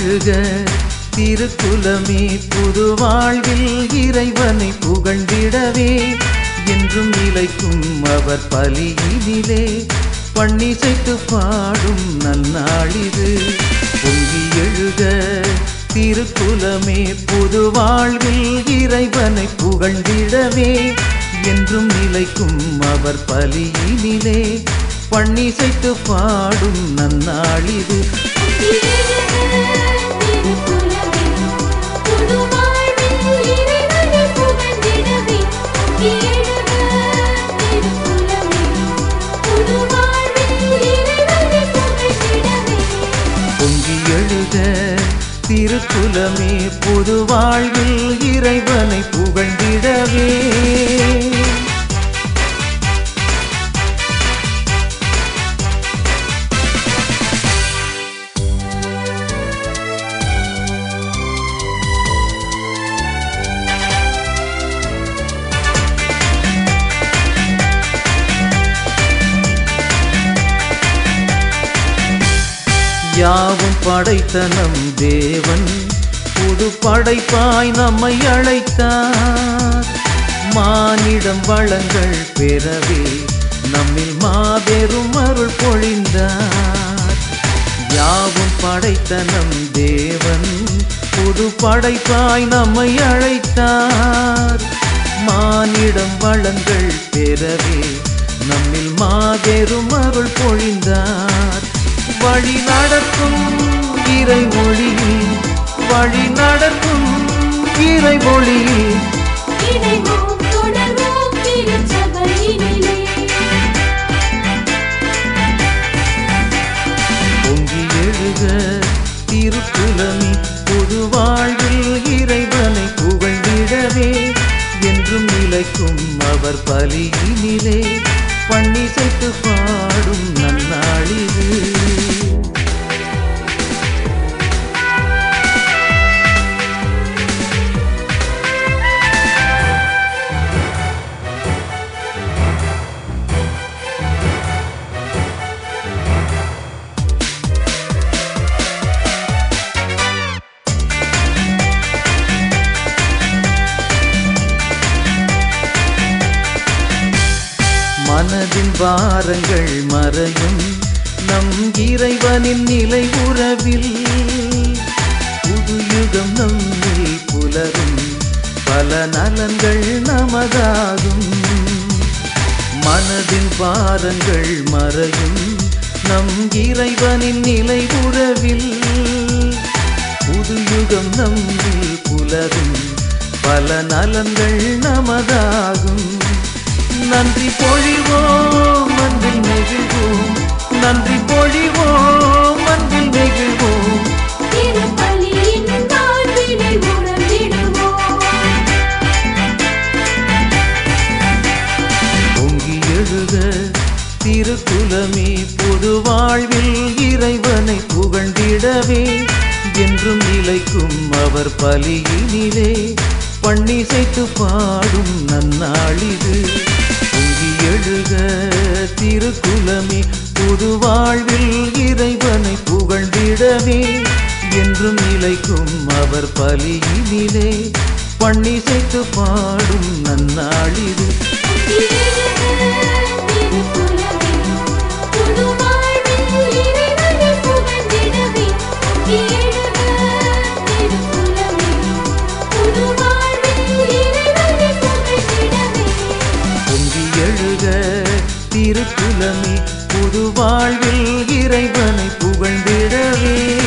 எழுக திருக்குலமே புது வாழ்வில் இறைவனை புகழ்ந்திடவே என்றும் நிலைக்கும் அவர் பலியினிலே பண்ணிசைத்து பாடும் நன்னாளிது பொங்கி எழுக திருக்குலமே புது வாழ்வில் இறைவனை புகழ்ந்திடவே என்றும் நிலைக்கும் அவர் பலியினிலே பண்ணிசைத்து பாடும் நன்னாளிது பொங்கி எழுக திருக்குலமே புது வாழ்வில் இறைவனை புகழ்ந்திடவே யாவும் படைத்த நம் தேவன் புது படைப்பாய் நம்மை அழைத்தார் மானிடம் வளங்கள் பெறவே நம்மில் மாபெரும் அருள் பொழிந்தார் யாவும் படைத்த நம் தேவன் புது படைப்பாய் நம்மை அழைத்தார் மானிடம் வளங்கள் பெறவே நம்மில் மாபெரும் அருள் பொழிந்தார் வழி நடக்கும் இறை மொழியில் வழி நடக்கும் இறை மொழியில் பொங்கி எழுக திருக்குலமி புது வாழ்வில் இறைவனை புகழ்ந்திடவே என்றும் நிலைக்கும் அவர் பலியினிலே பண்ணிசைத்து பாடும் நன்னாளிது மனதின் பாரங்கள் மறையும் நம் இறைவனின் நிலை உறவில் புது யுகம் நம்மில் புலரும் பல நலன்கள் நமதாகும் மனதின் பாரங்கள் மறையும் நம் இறைவனின் நிலை உறவில் புது யுகம் நம்மில் புலரும் பல நலன்கள் நமதாகும் நன்றி பொழிவோம் அன்பில் நெகிழ்வோம் நன்றி பொழிவோம் அன்பில் நெகிழ்வோம் பொங்கி எழுக திருக்குலமே புது வாழ்வில் இறைவனை புகழ்ந்திடவே என்றும் நிலைக்கும் அவர் பலியினிலே பண்ணிசைத்து பாடும் நன்னாளிது பொங்கி எழுக திருக்குலமே புது வாழ்வில் இறைவனை புகழ்ந்திடவே என்றும் நிலைக்கும் அவர் பலியினிலே பண்ணிசைத்து பாடும் நன்னாளிது பொங்கி எழுக திருக்குலமே புது வாழ்வில் இறைவனை புகழ்ந்திடவே